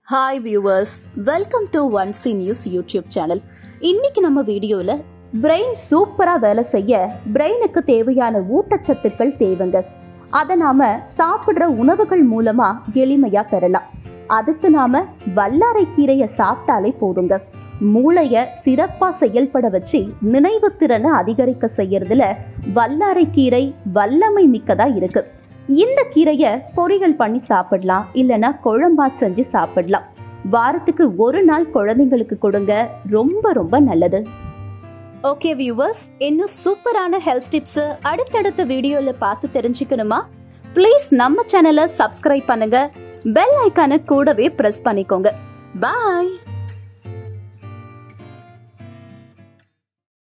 hi viewers welcome to one C news YouTube channel இன்னைக்கு நம்ம வீடியோல பிரெயின் சூப்பரா வேலை செய்ய பிரெயினுக்கு தேவையான ஊட்டச்சத்துக்கள் தேவைங்க அதை நாம சாப்பிடுற உணவுகள் மூலமா எளிமையா பெறலாம் அதுக்கு நாம வல்லாரை கீரையை சாப்பிட்டாலே போதுங்க மூளைய சிறப்பா செயல்பட வச்சு நினைவு திறனை அதிகரிக்க செய்யறதுல வல்லாரை கீரை வல்லமை மிக்கதா இருக்கு இந்த கீரையை பொரியல் பண்ணி சாப்பிடலாம் இல்லைன்னா குழம்பா செஞ்சு சாப்பிடலாம் வாரத்துக்கு ஒரு நாள் குழந்தைங்களுக்கு கொடுங்க ரொம்ப ரொம்ப நல்லது ஓகே வியூவர்ஸ் இன்னும் சூப்பரான ஹெல்த் டிப்ஸ் அடுத்தடுத்த வீடியோல பார்த்து தெரிஞ்சுக்கணுமா ப்ளீஸ் நம்ம சேனலை சப்ஸ்கிரைப் பண்ணுங்க பெல் ஐக்கானை கூடவே பிரஸ் பண்ணிக்கோங்க பாய்